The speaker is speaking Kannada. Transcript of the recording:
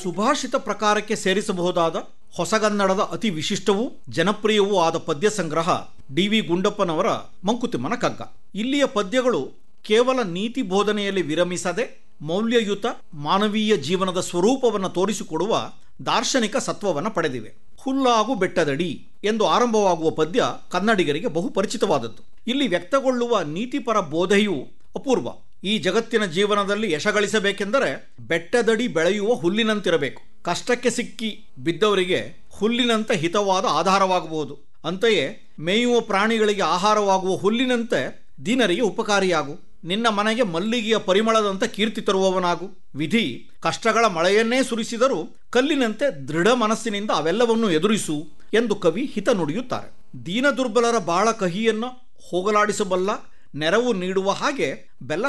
ಸುಭಾಷಿತ ಪ್ರಕಾರಕ್ಕೆ ಸೇರಿಸಬಹುದಾದ ಹೊಸಗನ್ನಡದ ಅತಿ ವಿಶಿಷ್ಟವೂ ಜನಪ್ರಿಯವೂ ಆದ ಪದ್ಯ ಸಂಗ್ರಹ ಡಿ ವಿ ಗುಂಡಪ್ಪನವರ ಮಂಕುತಿಮ್ಮನ ಕಗ್ಗ ಇಲ್ಲಿಯ ಪದ್ಯಗಳು ಕೇವಲ ನೀತಿ ಬೋಧನೆಯಲ್ಲಿ ವಿರಮಿಸದೆ ಮೌಲ್ಯಯುತ ಮಾನವೀಯ ಜೀವನದ ಸ್ವರೂಪವನ್ನು ತೋರಿಸಿಕೊಡುವ ದಾರ್ಶನಿಕ ಸತ್ವವನ್ನು ಪಡೆದಿವೆ ಹುಲ್ಲಾಗು ಬೆಟ್ಟದಡಿ ಎಂದು ಆರಂಭವಾಗುವ ಪದ್ಯ ಕನ್ನಡಿಗರಿಗೆ ಬಹು ಪರಿಚಿತವಾದದ್ದು ಇಲ್ಲಿ ವ್ಯಕ್ತಗೊಳ್ಳುವ ನೀತಿಪರ ಬೋಧೆಯು ಅಪೂರ್ವ ಈ ಜಗತ್ತಿನ ಜೀವನದಲ್ಲಿ ಯಶಗಳಿಸಬೇಕೆಂದರೆ ಬೆಟ್ಟದಡಿ ಬೆಳೆಯುವ ಹುಲ್ಲಿನಂತಿರಬೇಕು ಕಷ್ಟಕ್ಕೆ ಸಿಕ್ಕಿ ಬಿದ್ದವರಿಗೆ ಹುಲ್ಲಿನಂತೆ ಹಿತವಾದ ಆಧಾರವಾಗಬಹುದು ಅಂತೆಯೇ ಮೇಯುವ ಪ್ರಾಣಿಗಳಿಗೆ ಆಹಾರವಾಗುವ ಹುಲ್ಲಿನಂತೆ ದೀನರಿಗೆ ಉಪಕಾರಿಯಾಗು ನಿನ್ನ ಮನೆಗೆ ಮಲ್ಲಿಗೆಯ ಪರಿಮಳದಂತೆ ಕೀರ್ತಿ ತರುವವನಾಗು ವಿಧಿ ಕಷ್ಟಗಳ ಮಳೆಯನ್ನೇ ಸುರಿಸಿದರೂ ಕಲ್ಲಿನಂತೆ ದೃಢ ಮನಸ್ಸಿನಿಂದ ಅವೆಲ್ಲವನ್ನು ಎದುರಿಸು ಎಂದು ಕವಿ ಹಿತ ನುಡಿಯುತ್ತಾರೆ ದೀನ ದುರ್ಬಲರ ಬಾಳ ಕಹಿಯನ್ನು ಹೋಗಲಾಡಿಸಬಲ್ಲ ನೆರವು ನೀಡುವ ಹಾಗೆ ಬೆಲ್ಲ